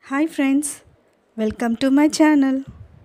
hi friends welcome to my channel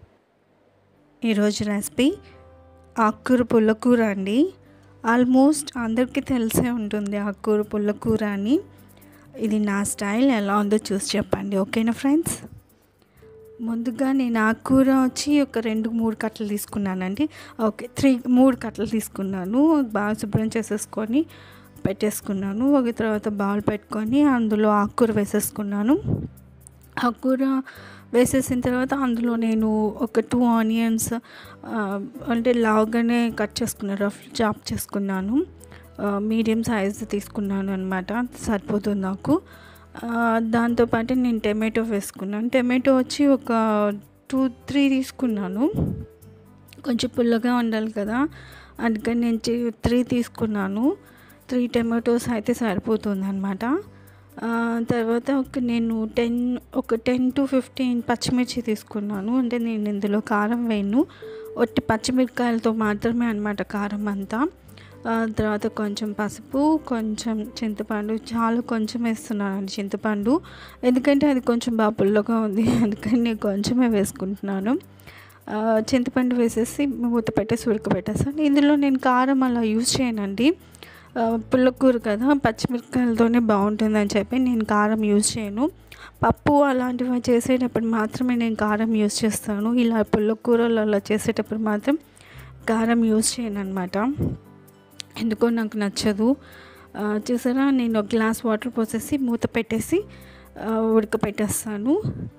ఈరోజు recipe ఆకుకూర పుల్లకూర అండి ఆల్మోస్ట్ అందరికీ తెలిసే ఉంటుంది ఆకుకూర పుల్లకూర అని ఇది నా స్టైల్ ఎలా ఉందో చూసి చెప్పండి ఓకేనా ఫ్రెండ్స్ ముందుగా నేను ఆకుకూర వచ్చి ఒక రెండు మూడు కట్టలు తీసుకున్నానండి ఓకే త్రీ మూడు కట్టలు తీసుకున్నాను బాగా శుభ్రం చేసేసుకొని పెట్టేసుకున్నాను ఒక తర్వాత బౌల్ పెట్టుకొని అందులో ఆకుకూర వేసేసుకున్నాను ఆకుకూర వేసేసిన తర్వాత అందులో నేను ఒక టూ ఆనియన్స్ అంటే లావుగానే కట్ చేసుకున్నాను రఫ్ చాప్ చేసుకున్నాను మీడియం సైజ్ తీసుకున్నాను అనమాట సరిపోతుంది నాకు దాంతోపాటు నేను టమాటో వేసుకున్నాను టమాటో వచ్చి ఒక టూ త్రీ తీసుకున్నాను కొంచెం పుల్లగా ఉండాలి కదా అందుకని నేను త్రీ తీసుకున్నాను త్రీ టమాటోస్ అయితే సరిపోతుంది అనమాట తర్వాత ఒక నేను టెన్ ఒక టెన్ టు ఫిఫ్టీన్ పచ్చిమిర్చి తీసుకున్నాను అంటే నేను ఇందులో కారం వేయను ఒట్టి పచ్చిమిరకాయలతో మాత్రమే అనమాట కారం అంతా తర్వాత కొంచెం పసుపు కొంచెం చింతపండు చాలా కొంచెం వేస్తున్నానండి చింతపండు ఎందుకంటే అది కొంచెం బాగా పుల్లగా ఉంది అందుకని నేను కొంచెమే వేసుకుంటున్నాను చింతపండు వేసేసి మూత పెట్టేసి ఉడకబెట్టేస్తాను ఇందులో నేను కారం అలా యూజ్ చేయనండి పుల్లకూర కదా పచ్చిమిరపకాయలతోనే బాగుంటుందని చెప్పి నేను కారం యూజ్ చేయను పప్పు అలాంటివి చేసేటప్పుడు మాత్రమే నేను కారం యూజ్ చేస్తాను ఇలా పుల్లకూరలు అలా చేసేటప్పుడు మాత్రం కారం యూజ్ చేయను అనమాట ఎందుకో నాకు నచ్చదు చూసారా నేను ఒక గ్లాస్ వాటర్ పోసేసి మూత పెట్టేసి ఉడకపెట్టేస్తాను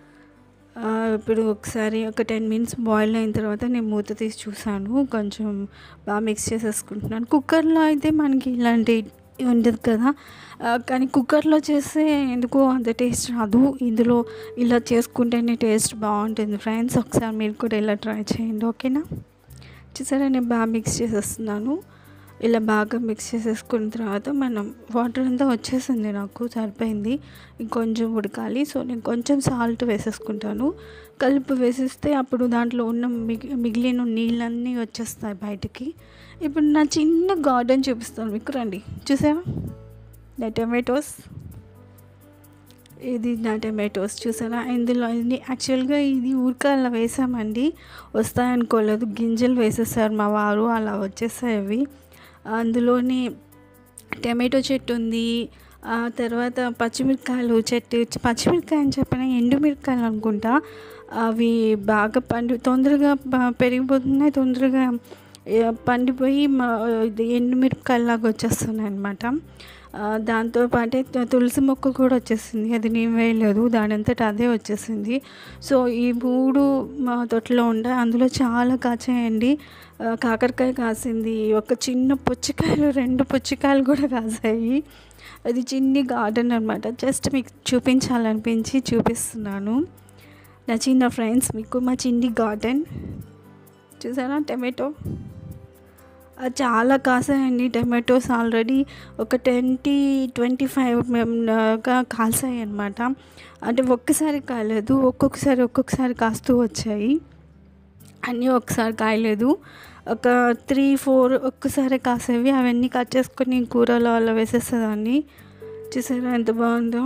ఇప్పుడు ఒకసారి ఒక టెన్ మినిట్స్ బాయిల్ అయిన తర్వాత నేను మూత తీసి చూసాను కొంచెం బాగా మిక్స్ చేసేసుకుంటున్నాను కుక్కర్లో అయితే మనకి ఇలాంటి ఉండదు కదా కానీ కుక్కర్లో చేస్తే ఎందుకో అంత టేస్ట్ రాదు ఇందులో ఇలా చేసుకుంటేనే టేస్ట్ బాగుంటుంది ఫ్రెండ్స్ ఒకసారి మీరు కూడా ఇలా ట్రై చేయండి ఓకేనా చూసారా నేను బాగా మిక్స్ చేసేస్తున్నాను ఇలా బాగా మిక్స్ చేసేసుకున్న తర్వాత మనం వాటర్ అంతా వచ్చేసింది నాకు సరిపోయింది ఇంకొంచెం ఉడకాలి సో నేను కొంచెం సాల్ట్ వేసేసుకుంటాను కలుపు వేసేస్తే అప్పుడు దాంట్లో ఉన్న మిగి మిగిలిన నీళ్ళన్నీ వచ్చేస్తాయి బయటికి ఇప్పుడు నా చిన్న గార్డెన్ చూపిస్తాను మీకు రండి చూసావా నా టమాటోస్ ఇది నా టమాటోస్ చూసారా ఇందులో ఇది యాక్చువల్గా ఇది ఊరికల్లా వేసామండి వస్తాయనుకోలేదు గింజలు వేసేసారు మా వారు అలా వచ్చేసాయి అవి అందులోని టమాటో చెట్టు ఉంది ఆ తర్వాత పచ్చిమిరకాయలు చెట్టు పచ్చిమిరకాయ అని చెప్పిన ఎండుమిరకాయలు అనుకుంటా అవి బాగా పండి తొందరగా పెరిగిపోతున్నాయి తొందరగా పండిపోయి ఎండుమిరపకాయలాగా వచ్చేస్తున్నాయి అనమాట దాంతోపాటే తులసి మొక్క కూడా వచ్చేసింది అది నేను వేయలేదు దాని అంతటా అదే వచ్చేసింది సో ఈ మూడు మా తోటలో ఉండే అందులో చాలా కాచాయండి కాకరకాయ కాసింది ఒక చిన్న పుచ్చకాయలు రెండు పుచ్చకాయలు కూడా కాసాయి అది చిన్ని గార్డెన్ అనమాట జస్ట్ మీకు చూపించాలనిపించి చూపిస్తున్నాను నా చిన్న ఫ్రెండ్స్ మీకు మా చిన్ని గార్డెన్ చూసారా టమాటో చాలా కాసాయండి టమాటోస్ ఆల్రెడీ ఒక ట్వంటీ ట్వంటీ ఫైవ్ గా కాసాయి అనమాట అంటే ఒక్కసారి కాయలేదు ఒక్కొక్కసారి ఒక్కొక్కసారి కాస్తూ వచ్చాయి అన్నీ ఒకసారి కాయలేదు ఒక త్రీ ఫోర్ ఒక్కసారి కాసేవి అవన్నీ కట్ చేసుకొని కూరలో అలా వేసేసేదాన్ని చూసారా ఎంత బాగుందో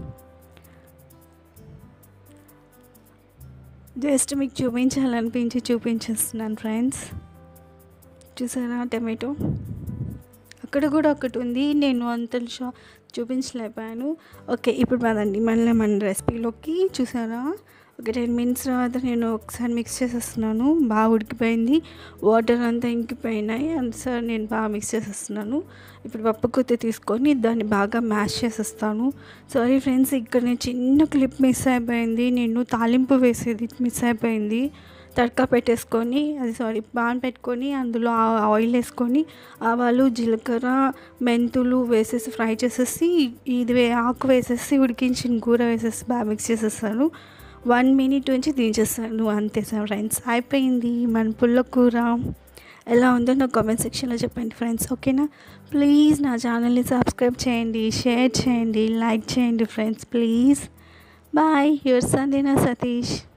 జస్ట్ మీకు చూపించాలనిపించి చూపించేస్తున్నాను ఫ్రెండ్స్ చూసారా టమాటో అక్కడ కూడా ఒకటి ఉంది నేను అంత షా చూపించలేకపోయాను ఓకే ఇప్పుడు పదండి మళ్ళీ మన రెసిపీలోకి చూసారా ఒక టెన్ మినిట్స్ తర్వాత నేను ఒకసారి మిక్స్ చేసేస్తున్నాను బాగా ఉడికిపోయింది వాటర్ అంతా ఇంకిపోయినాయి అందుసారి నేను బాగా మిక్స్ చేసేస్తున్నాను ఇప్పుడు పప్పు కొత్త తీసుకొని దాన్ని బాగా మ్యాష్ చేసేస్తాను సారీ ఫ్రెండ్స్ ఇక్కడ నేను చిన్న క్లిప్ మిస్ అయిపోయింది నేను తాలింపు వేసేది మిస్ అయిపోయింది తడకా పెట్టేసుకొని అది సారీ పాన్ పెట్టుకొని అందులో ఆయిల్ వేసుకొని ఆవాలు జీలకర్ర మెంతులు వేసేసి ఫ్రై చేసేసి ఇది ఆకు వేసేసి ఉడికించిన కూర వేసేసి బాగా మిక్స్ చేసేస్తాను వన్ మినిట్ నుంచి దించేస్తాను అంతే సార్ ఫ్రెండ్స్ అయిపోయింది మన పుల్ల కూర ఎలా ఉందో నా కామెంట్ సెక్షన్లో చెప్పండి ఫ్రెండ్స్ ఓకేనా ప్లీజ్ నా ఛానల్ని సబ్స్క్రైబ్ చేయండి షేర్ చేయండి లైక్ చేయండి ఫ్రెండ్స్ ప్లీజ్ బాయ్ యువర్ సందేనా సతీష్